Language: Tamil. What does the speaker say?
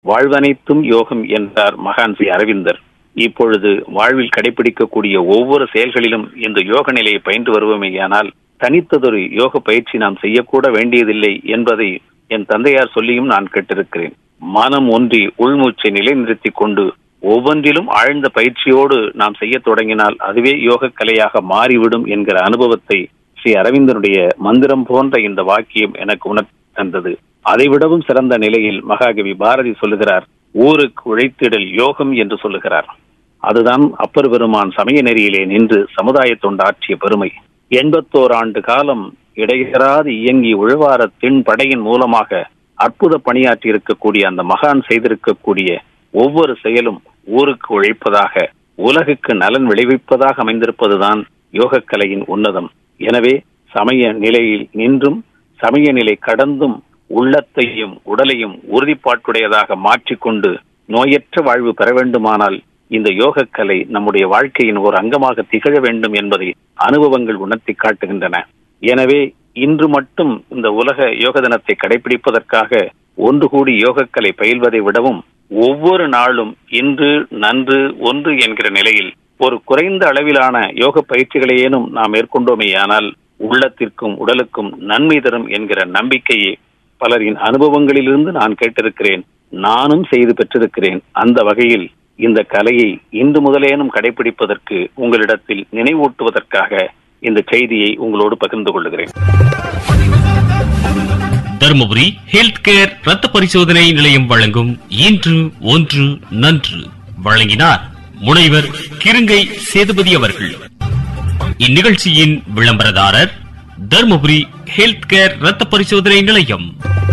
வாழ்வனைத்தும் யோகம் என்றார் மகான் ஸ்ரீ அரவிந்தர் இப்பொழுது வாழ்வில் கடைபிடிக்கக்கூடிய ஒவ்வொரு செயல்களிலும் இந்த யோக நிலையை பயின்று வருவோமேயானால் தனித்ததொரு யோக பயிற்சி நாம் செய்யக்கூட வேண்டியதில்லை என்பதை என் தந்தையார் சொல்லியும் நான் கேட்டிருக்கிறேன் மனம் ஒன்றி உள்மூச்சை நிலைநிறுத்திக் கொண்டு ஒவ்வொன்றிலும் ஆழ்ந்த பயிற்சியோடு நாம் செய்ய தொடங்கினால் அதுவே யோக கலையாக மாறிவிடும் என்கிற அனுபவத்தை ஸ்ரீ அரவிந்தனுடைய மந்திரம் போன்ற இந்த வாக்கியம் எனக்கு உணர்த்தி தந்தது அதைவிடவும் சிறந்த நிலையில் மகாகவி பாரதி சொல்லுகிறார் ஊருக்கு உழைத்திடல் யோகம் என்று சொல்லுகிறார் அதுதான் அப்பர் பெருமான் சமய நெறியிலே நின்று சமுதாய தொண்டாற்றிய பெருமை எண்பத்தோர் ஆண்டு காலம் இடையறாது இயங்கி உழவார தின் படையின் மூலமாக அற்புத பணியாற்றி இருக்கக்கூடிய அந்த மகான் செய்திருக்கக்கூடிய ஒவ்வொரு செயலும் ஊருக்கு உழைப்பதாக உலகுக்கு நலன் விளைவிப்பதாக அமைந்திருப்பதுதான் யோகக்கலையின் உன்னதம் எனவே சமய நிலையில் நின்றும் சமய நிலை கடந்தும் உள்ளத்தையும் உடலையும் உறுதிப்பாட்டுடையதாக மாற்றிக்கொண்டு நோயற்ற வாழ்வு பெற வேண்டுமானால் இந்த யோகக்கலை நம்முடைய வாழ்க்கையின் ஒரு அங்கமாக திகழ வேண்டும் என்பதை அனுபவங்கள் உணர்த்தி காட்டுகின்றன எனவே இன்று மட்டும் இந்த உலக யோக தினத்தை கடைபிடிப்பதற்காக ஒன்று கூடி யோகக்கலை பயில்வதை விடவும் ஒவ்வொரு நாளும் இன்று நன்று ஒன்று என்கிற நிலையில் ஒரு குறைந்த அளவிலான யோக பயிற்சிகளையேனும் நாம் மேற்கொண்டோமேயானால் உள்ளத்திற்கும் உடலுக்கும் நன்மை தரும் என்கிற நம்பிக்கையை பலரின் அனுபவங்களிலிருந்து நான் கேட்டிருக்கிறேன் நானும் செய்து பெற்றிருக்கிறேன் அந்த வகையில் இந்த கலையை இன்று முதலேனும் கடைபிடிப்பதற்கு உங்களிடத்தில் நினைவூட்டுவதற்காக இந்த செய்தியை உங்களோடு பகிர்ந்து கொள்கிறேன் தருமபுரி ஹெல்த் கேர் ரத்த பரிசோதனை நிலையம் வழங்கும் இன்று ஒன்று நன்று வழங்கினார் முனைவர் கிருங்கை சேதுபதி அவர்கள் இந்நிகழ்ச்சியின் விளம்பரதாரர் தருமபுரி ஹெல்த் கேர் ரத்த பரிசோதனை நிலையம்